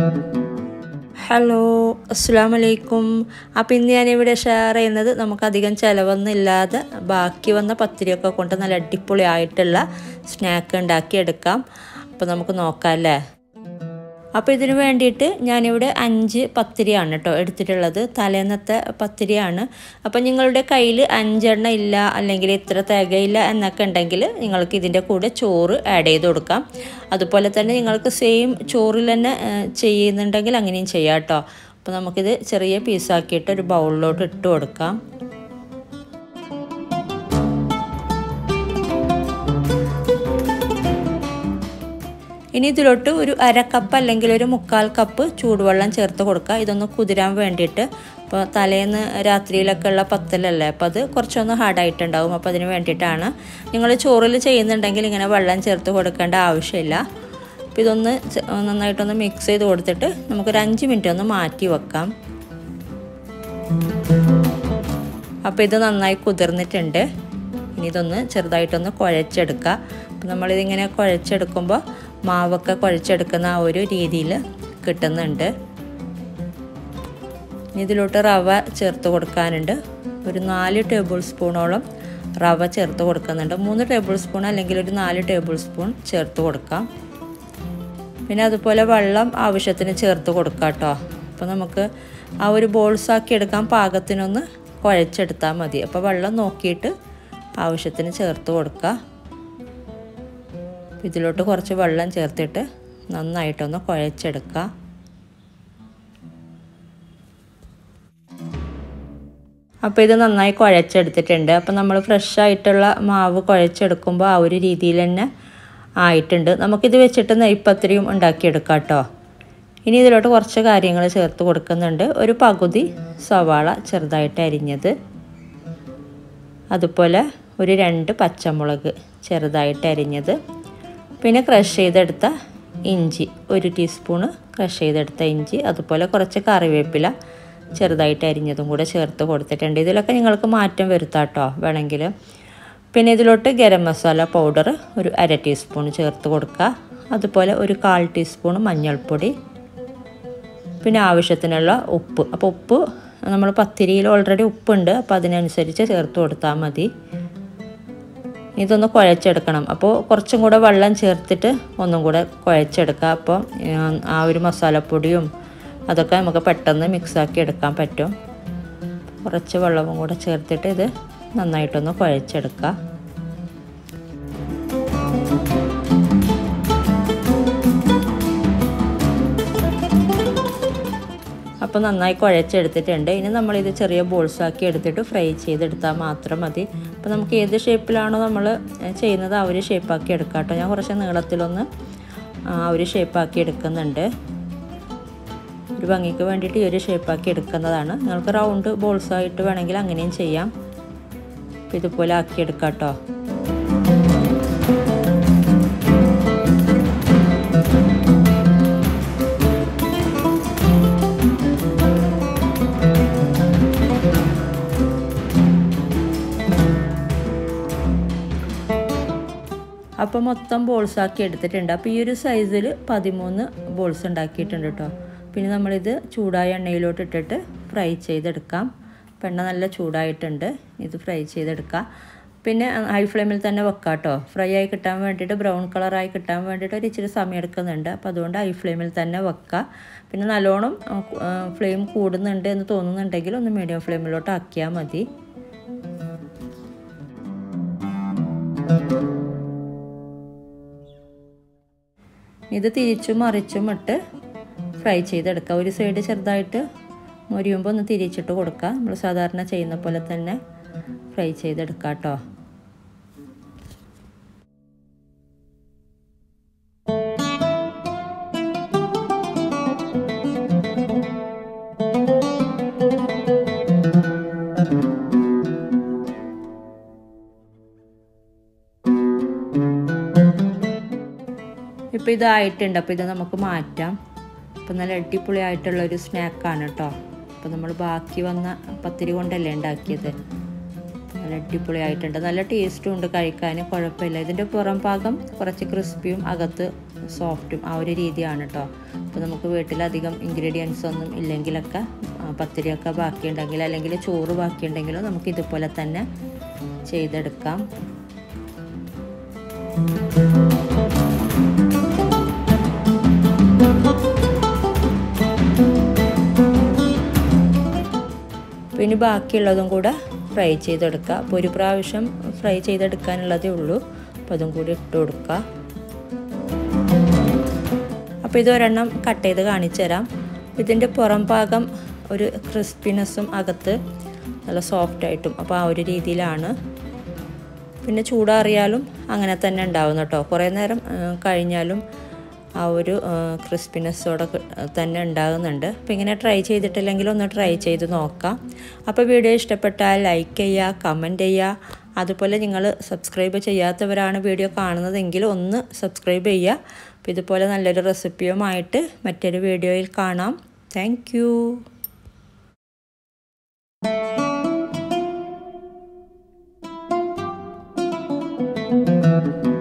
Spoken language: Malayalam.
ഹലോ അസ്സാം വലൈക്കും അപ്പോൾ ഇന്ന് ഞാനിവിടെ ഷെയർ ചെയ്യുന്നത് നമുക്കധികം ചിലവൊന്നും ഇല്ലാതെ ബാക്കി വന്ന പത്തിരിയൊക്കെ കൊണ്ട് നല്ല അടിപൊളി ആയിട്ടുള്ള സ്നാക്ക് ഉണ്ടാക്കിയെടുക്കാം അപ്പോൾ നമുക്ക് നോക്കാം അല്ലേ അപ്പോൾ ഇതിന് വേണ്ടിയിട്ട് ഞാനിവിടെ അഞ്ച് പത്തിരിയാണ് കേട്ടോ എടുത്തിട്ടുള്ളത് തലേന്നത്തെ പത്തിരിയാണ് അപ്പോൾ നിങ്ങളുടെ കയ്യിൽ അഞ്ചെണ്ണം ഇല്ല അല്ലെങ്കിൽ ഇത്ര തികയില്ല എന്നൊക്കെ ഉണ്ടെങ്കിൽ നിങ്ങൾക്ക് ഇതിൻ്റെ കൂടെ ചോറ് ആഡ് ചെയ്ത് കൊടുക്കാം അതുപോലെ തന്നെ നിങ്ങൾക്ക് സെയിം ചോറിൽ തന്നെ ചെയ്യുന്നുണ്ടെങ്കിൽ അങ്ങനെയും ചെയ്യാം കേട്ടോ അപ്പോൾ നമുക്കിത് ചെറിയ പീസാക്കിയിട്ട് ഒരു ബൗളിലോട്ട് ഇട്ട് കൊടുക്കാം ഇനി ഇതിലോട്ട് ഒരു അര കപ്പ് അല്ലെങ്കിൽ ഒരു മുക്കാൽ കപ്പ് ചൂടുവെള്ളം ചേർത്ത് കൊടുക്കുക ഇതൊന്ന് കുതിരാൻ വേണ്ടിയിട്ട് ഇപ്പോൾ തലേന്ന് രാത്രിയിലൊക്കെ ഉള്ള പത്തലല്ലേ അപ്പോൾ അത് കുറച്ചൊന്ന് ഹാർഡായിട്ടുണ്ടാവും അപ്പോൾ അതിന് വേണ്ടിയിട്ടാണ് നിങ്ങൾ ചോറിൽ ചെയ്യുന്നുണ്ടെങ്കിൽ ഇങ്ങനെ വെള്ളം ചേർത്ത് കൊടുക്കേണ്ട ആവശ്യമില്ല അപ്പോൾ ഇതൊന്ന് നന്നായിട്ടൊന്ന് മിക്സ് ചെയ്ത് കൊടുത്തിട്ട് നമുക്കൊരു അഞ്ച് മിനിറ്റ് ഒന്ന് മാറ്റി വെക്കാം അപ്പോൾ ഇത് നന്നായി കുതിർന്നിട്ടുണ്ട് ഇനി ഇതൊന്ന് ചെറുതായിട്ടൊന്ന് കുഴച്ചെടുക്കുക അപ്പോൾ നമ്മളിതിങ്ങനെ കുഴച്ചെടുക്കുമ്പോൾ മാവൊക്കെ കുഴച്ചെടുക്കുന്ന ആ ഒരു രീതിയിൽ കിട്ടുന്നുണ്ട് ഇതിലോട്ട് റവ ചേർത്ത് കൊടുക്കാനുണ്ട് ഒരു നാല് ടേബിൾ സ്പൂണോളം റവ ചേർത്ത് കൊടുക്കുന്നുണ്ട് മൂന്ന് ടേബിൾ സ്പൂൺ അല്ലെങ്കിൽ ഒരു നാല് ടേബിൾ സ്പൂൺ ചേർത്ത് കൊടുക്കാം പിന്നെ അതുപോലെ വെള്ളം ആവശ്യത്തിന് ചേർത്ത് കൊടുക്കാം കേട്ടോ അപ്പോൾ നമുക്ക് ആ ഒരു ബോൾസ് ആക്കി എടുക്കാൻ പാകത്തിനൊന്ന് കുഴച്ചെടുത്താൽ മതി അപ്പോൾ വെള്ളം നോക്കിയിട്ട് ആവശ്യത്തിന് ചേർത്ത് കൊടുക്കുക ഇതിലോട്ട് കുറച്ച് വെള്ളം ചേർത്തിട്ട് നന്നായിട്ടൊന്ന് കുഴച്ചെടുക്കുക അപ്പോൾ ഇത് നന്നായി കുഴച്ചെടുത്തിട്ടുണ്ട് അപ്പോൾ നമ്മൾ ഫ്രഷ് ആയിട്ടുള്ള മാവ് കുഴച്ചെടുക്കുമ്പോൾ ആ ഒരു രീതിയിൽ തന്നെ ആയിട്ടുണ്ട് നമുക്കിത് വെച്ചിട്ട് നെയ്പ്പത്തിരിയും ഉണ്ടാക്കിയെടുക്കാം കേട്ടോ ഇനി ഇതിലോട്ട് കുറച്ച് കാര്യങ്ങൾ ചേർത്ത് കൊടുക്കുന്നുണ്ട് ഒരു പകുതി സവാള ചെറുതായിട്ട് അരിഞ്ഞത് അതുപോലെ ഒരു രണ്ട് പച്ചമുളക് ചെറുതായിട്ട് അരിഞ്ഞത് പിന്നെ ക്രഷ് ചെയ്തെടുത്ത ഇഞ്ചി ഒരു ടീസ്പൂണ് ക്രഷ് ചെയ്തെടുത്ത ഇഞ്ചി അതുപോലെ കുറച്ച് കറിവേപ്പില ചെറുതായിട്ട് അരിഞ്ഞതും കൂടെ ചേർത്ത് കൊടുത്തിട്ടുണ്ട് ഇതിലൊക്കെ നിങ്ങൾക്ക് മാറ്റം വരുത്താം കേട്ടോ വേണമെങ്കിൽ പിന്നെ ഇതിലോട്ട് ഗരം മസാല പൗഡർ ഒരു അര ടീസ്പൂൺ ചേർത്ത് കൊടുക്കുക അതുപോലെ ഒരു കാൽ ടീസ്പൂൺ മഞ്ഞൾപ്പൊടി പിന്നെ ആവശ്യത്തിനുള്ള ഉപ്പ് അപ്പോൾ ഉപ്പ് നമ്മൾ പത്തിരിയിൽ ഓൾറെഡി ഉപ്പുണ്ട് അപ്പോൾ അതിനനുസരിച്ച് ചേർത്ത് കൊടുത്താൽ മതി ഇതൊന്ന് കുഴച്ചെടുക്കണം അപ്പോൾ കുറച്ചും കൂടെ വെള്ളം ചേർത്തിട്ട് ഒന്നും കൂടെ കുഴച്ചെടുക്കുക അപ്പോൾ ആ ഒരു മസാലപ്പൊടിയും അതൊക്കെ നമുക്ക് പെട്ടെന്ന് മിക്സാക്കി എടുക്കാൻ പറ്റും കുറച്ച് വെള്ളവും കൂടെ ചേർത്തിട്ട് ഇത് നന്നായിട്ടൊന്ന് കുഴച്ചെടുക്കുക അപ്പോൾ നന്നായി കുഴച്ചെടുത്തിട്ടുണ്ട് ഇനി നമ്മളിത് ചെറിയ ബോൾസാക്കി എടുത്തിട്ട് ഫ്രൈ ചെയ്തെടുത്താൽ മാത്രം മതി അപ്പോൾ നമുക്ക് ഏത് ഷേപ്പിലാണോ നമ്മൾ ചെയ്യുന്നത് ആ ഒരു ഷേപ്പാക്കി എടുക്കാം കേട്ടോ ഞാൻ കുറച്ച് നീളത്തിലൊന്ന് ആ ഒരു ഷേപ്പാക്കി എടുക്കുന്നുണ്ട് ഒരു ഭംഗിക്ക് വേണ്ടിയിട്ട് ഈ ഒരു ഷേപ്പാക്കി എടുക്കുന്നതാണ് നിങ്ങൾക്ക് റൗണ്ട് ബോൾസായിട്ട് വേണമെങ്കിൽ അങ്ങനെയും ചെയ്യാം അപ്പോൾ ഇതുപോലെ ആക്കിയെടുക്കാം കേട്ടോ അപ്പോൾ മൊത്തം ബോൾസ് ആക്കി എടുത്തിട്ടുണ്ട് അപ്പോൾ ഈ ഒരു സൈസിൽ പതിമൂന്ന് ബോൾസ് ഉണ്ടാക്കിയിട്ടുണ്ട് കേട്ടോ പിന്നെ നമ്മളിത് ചൂടായ എണ്ണയിലോട്ട് ഇട്ടിട്ട് ഫ്രൈ ചെയ്തെടുക്കാം എണ്ണ നല്ല ചൂടായിട്ടുണ്ട് ഇത് ഫ്രൈ ചെയ്തെടുക്കാം പിന്നെ ഹൈ ഫ്ലെയിമിൽ തന്നെ വെക്കാം കേട്ടോ ഫ്രൈ ആയി കിട്ടാൻ വേണ്ടിയിട്ട് ബ്രൗൺ കളറായി കിട്ടാൻ വേണ്ടിയിട്ട് ഒരു ഇച്ചിരി സമയം എടുക്കുന്നുണ്ട് അപ്പോൾ അതുകൊണ്ട് ഹൈ ഫ്ലെയിമിൽ തന്നെ വെക്കുക പിന്നെ നല്ലോണം ഫ്ലെയിം കൂടുന്നുണ്ട് എന്ന് തോന്നുന്നുണ്ടെങ്കിൽ ഒന്ന് മീഡിയം ഫ്ലെയിമിലോട്ട് ആക്കിയാൽ മതി ഇത് തിരിച്ചും മറിച്ചും ഇട്ട് ഫ്രൈ ചെയ്തെടുക്കുക ഒരു സൈഡ് ചെറുതായിട്ട് മൊരിയുമ്പോൾ ഒന്ന് തിരിച്ചിട്ട് കൊടുക്കുക നമ്മൾ സാധാരണ ചെയ്യുന്ന പോലെ തന്നെ ഫ്രൈ ചെയ്തെടുക്കുക കേട്ടോ ഇപ്പോൾ ഇതായിട്ടുണ്ട് അപ്പോൾ ഇത് നമുക്ക് മാറ്റാം അപ്പോൾ നല്ല അടിപൊളി ആയിട്ടുള്ള ഒരു സ്നാക്കാണ് കേട്ടോ അപ്പോൾ നമ്മൾ ബാക്കി വന്ന പത്തിരി കൊണ്ടല്ലേ ഉണ്ടാക്കിയത് നല്ല അടിപൊളിയായിട്ടുണ്ട് നല്ല ടേസ്റ്റും ഉണ്ട് കഴിക്കാൻ കുഴപ്പമില്ല ഇതിൻ്റെ പുറം ഭാഗം കുറച്ച് ക്രിസ്പിയും അകത്ത് സോഫ്റ്റും ആ ഒരു രീതിയാണ് കേട്ടോ അപ്പോൾ നമുക്ക് വീട്ടിലധികം ഇൻഗ്രീഡിയൻസ് ഒന്നും ഇല്ലെങ്കിലൊക്കെ പത്തിരിയൊക്കെ ബാക്കിയുണ്ടെങ്കിൽ അല്ലെങ്കിൽ ചോറ് ബാക്കിയുണ്ടെങ്കിലോ നമുക്ക് ഇതുപോലെ തന്നെ ചെയ്തെടുക്കാം പിന്നെ ബാക്കിയുള്ളതും കൂടെ ഫ്രൈ ചെയ്തെടുക്കുക അപ്പോൾ ഒരു പ്രാവശ്യം ഫ്രൈ ചെയ്തെടുക്കാനുള്ളതേ ഉള്ളൂ അപ്പോൾ അതും കൂടി ഇട്ട് കൊടുക്കുക അപ്പോൾ ഇത് ഒരെണ്ണം കട്ട് ചെയ്ത് കാണിച്ചു തരാം ഇതിൻ്റെ പുറം ഭാഗം ഒരു ക്രിസ്പിനെസ്സും അകത്ത് നല്ല സോഫ്റ്റായിട്ടും അപ്പോൾ ആ ഒരു രീതിയിലാണ് പിന്നെ ചൂടാറിയാലും അങ്ങനെ തന്നെ ഉണ്ടാവും കേട്ടോ കുറേ നേരം കഴിഞ്ഞാലും ആ ഒരു ക്രിസ്പിനെസ്സോടെ തന്നെ ഉണ്ടാകുന്നുണ്ട് അപ്പോൾ ഇങ്ങനെ ട്രൈ ചെയ്തിട്ടില്ലെങ്കിൽ ഒന്ന് ട്രൈ ചെയ്ത് നോക്കാം അപ്പോൾ വീഡിയോ ഇഷ്ടപ്പെട്ടാൽ ലൈക്ക് ചെയ്യുക കമൻറ്റ് ചെയ്യുക അതുപോലെ നിങ്ങൾ സബ്സ്ക്രൈബ് ചെയ്യാത്തവരാണ് വീഡിയോ കാണുന്നതെങ്കിൽ ഒന്ന് സബ്സ്ക്രൈബ് ചെയ്യുക അപ്പോൾ ഇതുപോലെ നല്ലൊരു റെസിപ്പിയുമായിട്ട് മറ്റൊരു വീഡിയോയിൽ കാണാം താങ്ക് you